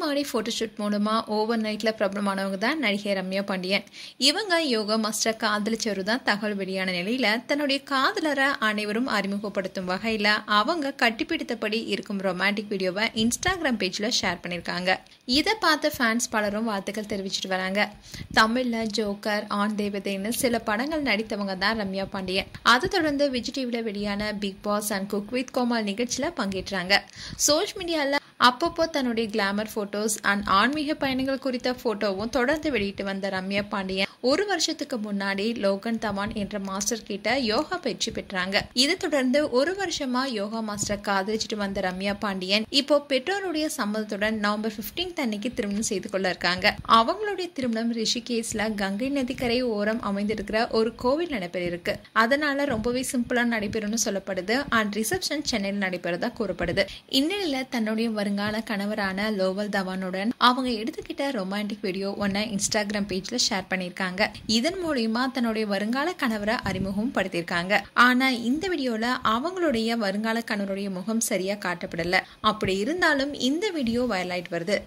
மாடி ஃபோட்டோஷூட் மூலமா ஓவர் நைட்ல பிரபலமானவங்க தான் நடிகை ரம்யா பாண்டியன் இவங்க யோகா மாஸ்டர் காதலிச்சவரு தான் தகவல் வெளியான நிலையில தன்னுடைய காதலரை அனைவரும் அறிமுகப்படுத்தும் வகையில அவங்க கட்டிப்பிடித்தபடி இருக்கும் ரொமான்டிக் வீடியோவை இன்ஸ்டாகிராம் பேஜ்ல ஷேர் பண்ணியிருக்காங்க இதை பார்த்த ஃபேன்ஸ் பலரும் வாழ்த்துக்கள் தெரிவிச்சிட்டு வராங்க தமிழ்ல ஜோக்கர் ஆண் தேவதைன்னு சில படங்கள் நடித்தவங்க தான் ரம்யா பாண்டியன் அதை தொடர்ந்து விஜய் டிவில வெளியான big boss and cook with Comali நிகழ்ச்சியில பங்கேற்றாங்க சோஷியல் மீடியால அப்பப்போ தன்னுடைய கிளாமர் போட்டோஸ் அண்ட் ஆன்மீக பயணங்கள் குறித்த போட்டோவும் தொடர்ந்து வெளியிட்டு வந்த ரம்யா பாண்டியன் ஒரு வருஷத்துக்கு முன்னாடி லோகன் தவான் என்ற மாஸ்டர் கிட்ட யோகா பயிற்சி பெற்றாங்க இதை தொடர்ந்து ஒரு வருஷமா யோகா மாஸ்டர் காதலிச்சுட்டு வந்த ரம்யா பாண்டியன் இப்போ பெற்றோருடைய சம்மதத்துடன் நவம்பர் 15th அன்னைக்கு திருமணம் செய்து கொள்ள இருக்காங்க அவங்களுடைய திருமணம் ரிஷிகேஸ்ல கங்கை நதிக்கரை ஓரம் அமைந்திருக்கிற ஒரு கோவில் நடைபெற இருக்கு அதனால ரொம்பவே சிம்பிளா நடைபெறும்னு சொல்லப்படுது அண்ட் ரிசப்ஷன் சென்னையில் நடைபெறதா கூறப்படுது இந்நிலையில தன்னுடைய வருங்கால கணவரான லோவல் தவானுடன் அவங்க எடுத்துக்கிட்ட ரொமான்டிக் வீடியோ ஒன்ன இன்ஸ்டாகிராம் பேஜ்ல ஷேர் பண்ணியிருக்காங்க இதன் மூலியமா தன்னுடைய வருங்கால கணவரை அறிமுகம் படுத்தியிருக்காங்க ஆனா இந்த வீடியோல அவங்களுடைய வருங்கால கணவருடைய முகம் சரியா காட்டப்படல அப்படி இருந்தாலும் இந்த வீடியோ வைரல் ஆயிட்டு வருது